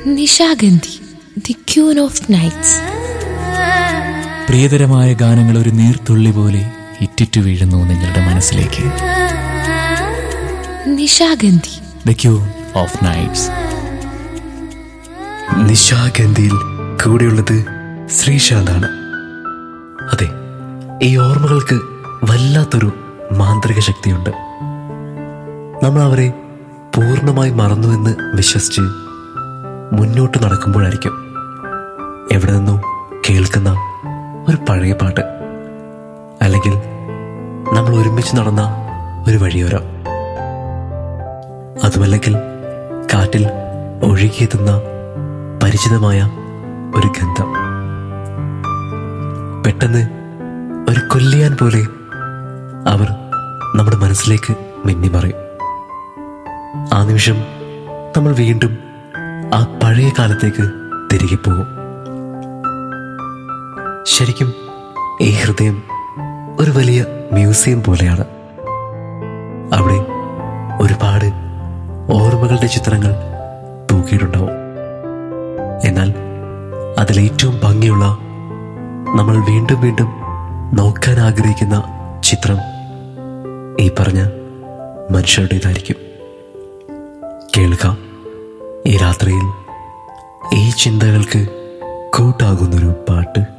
Nishagandhi the queen of nights പ്രിയതരമായ ഗാനങ്ങൾ ഒരു നീർത്തുള്ളി പോലെ ഇറ്റിറ്റു വീഴുന്നു നിങ്ങളുടെ മനസ്സിലേക്ക് Nishagandhi the queen of nights നിശാഗന്ധിയിൽ കൂടെയുള്ളത് ശ്രീശാന്താണ് അതെ ഈ ഓർമ്മകൾക്ക് വല്ലാത്തൊരു മാന്ത്രിക ശക്തിയുണ്ട് നമ്മൾ അവരെ പൂർണ്ണമായി മറന്നുവെന്ന് വിശ്വസിച്ച് മുന്നോട്ട് നടക്കുമ്പോഴായിരിക്കും എവിടെ നിന്നോ കേൾക്കുന്ന ഒരു പഴയ പാട്ട് അല്ലെങ്കിൽ നമ്മൾ ഒരുമിച്ച് നടന്ന ഒരു വഴിയോരം അതുമല്ലെങ്കിൽ കാറ്റിൽ ഒഴുകിയെത്തുന്ന പരിചിതമായ ഒരു ഗന്ധം പെട്ടെന്ന് ഒരു കൊല്ലിയാൻ പോലെ അവർ നമ്മുടെ മനസ്സിലേക്ക് മിന്നിമറയും ആ നിമിഷം നമ്മൾ വീണ്ടും ആ പഴയ കാലത്തേക്ക് തിരികെ പോകും ശരിക്കും ഈ ഹൃദയം ഒരു വലിയ മ്യൂസിയം പോലെയാണ് അവിടെ ഒരുപാട് ഓർമ്മകളുടെ ചിത്രങ്ങൾ തൂക്കിയിട്ടുണ്ടാവും എന്നാൽ അതിലേറ്റവും ഭംഗിയുള്ള നമ്മൾ വീണ്ടും വീണ്ടും നോക്കാൻ ആഗ്രഹിക്കുന്ന ചിത്രം ഈ പറഞ്ഞ മനുഷ്യരുടേതായിരിക്കും കേൾക്കാം ഈ രാത്രിയിൽ ഈ ചിന്തകൾക്ക് കൂട്ടാകുന്നൊരു പാട്ട്